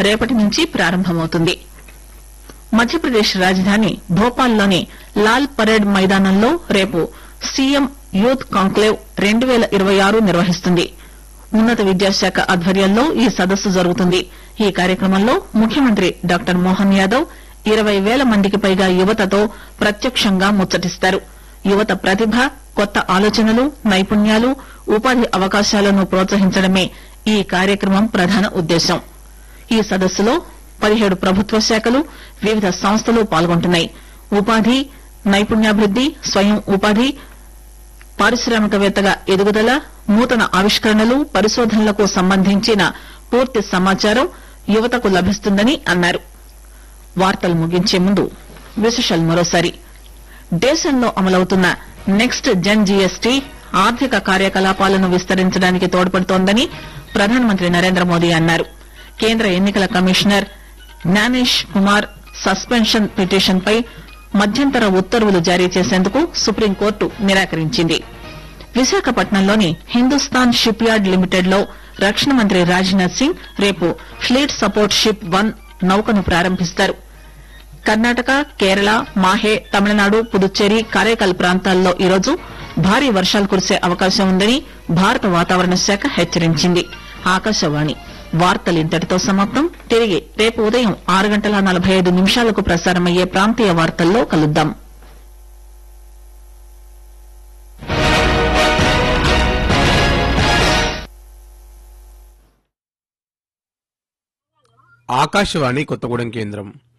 రేపటి నుంచి ప్రారంభమవుతుంది మధ్యప్రదేశ్ రాజధాని భోపాల్లోని లాల్ పరేడ్ మైదానంలో రేపు సీఎం యూత్ కాంక్లేవ్ రెండు పేల ఇరవై ఆరు నిర్వహిస్తుంది ఉన్నత విద్యాశాఖ ఆధ్వర్యంలో ఈ సదస్సు జరుగుతుంది ఈ కార్యక్రమంలో ముఖ్యమంత్రి డాక్టర్ మోహన్ యాదవ్ ఇరవై పేల మందికి పైగా యువతతో ప్రత్యక్షంగా ముచ్చటిస్తారు యువత ప్రతిభ కొత్త ఆలోచనలు నైపుణ్యాలు ఉపాధి అవకాశాలను ప్రోత్సహించడమే ఈ కార్యక్రమం ప్రధాన ఉద్దేశం ఈ సదస్సులో పదిహేడు ప్రభుత్వ శాఖలు వివిధ సంస్థలు పాల్గొంటున్నాయి ఉపాధి నైపుణ్యాభివృద్ది స్వయం ఉపాధి పారిశ్రామికవేత్తగా ఎదుగుదల నూతన ఆవిష్కరణలు పరిశోధనలకు సంబంధించిన పూర్తి సమాచారం యువతకు లభిస్తుందని అన్నారు వార్తలు ముగించే ముందు విశేషాలు మరోసారి దేశంలో అమలవుతున్న నెక్స్ట్ జన్ జీఎస్టీ ఆర్థిక కార్యకలాపాలను విస్తరించడానికి తోడ్పడుతోందని ప్రధానమంత్రి నరేంద్ర మోదీ అన్నారు కేంద్ర ఎన్నికల commissioner Gyanesh Kumar suspension petition పై మధ్యంతర ఉత్తర్వులు జారీ చేసేందుకు సుప్రీంకోర్టు నిరాకరించింది విశాఖపట్నంలోని హిందుస్థాన్ షిప్ యార్డ్ లిమిటెడ్ లో రక్షణ మంత్రి రాజ్నాథ్ సింగ్ రేపు ఫ్లీట్ సపోర్ట్ షిప్ వన్ నౌకను ప్రారంభిస్తారు కర్ణాటక కేరళ మాహే తమిళనాడు పుదుచ్చేరి కారైకల్ ప్రాంతాల్లో ఈరోజు భారీ వర్షాలు కురిసే అవకాశం ఉందని భారత వాతావరణ శాఖ హెచ్చరించింది ఆకాశవాణి వార్తలు ఇంతటితో సమాప్తం తిరిగి రేపు ఉదయం ఆరు గంటల నలభై ఐదు నిమిషాలకు ప్రసారమయ్యే ప్రాంతీయ వార్తల్లో కలుద్దాం ఆకాశవాణి కొత్తగూడెం కేంద్రం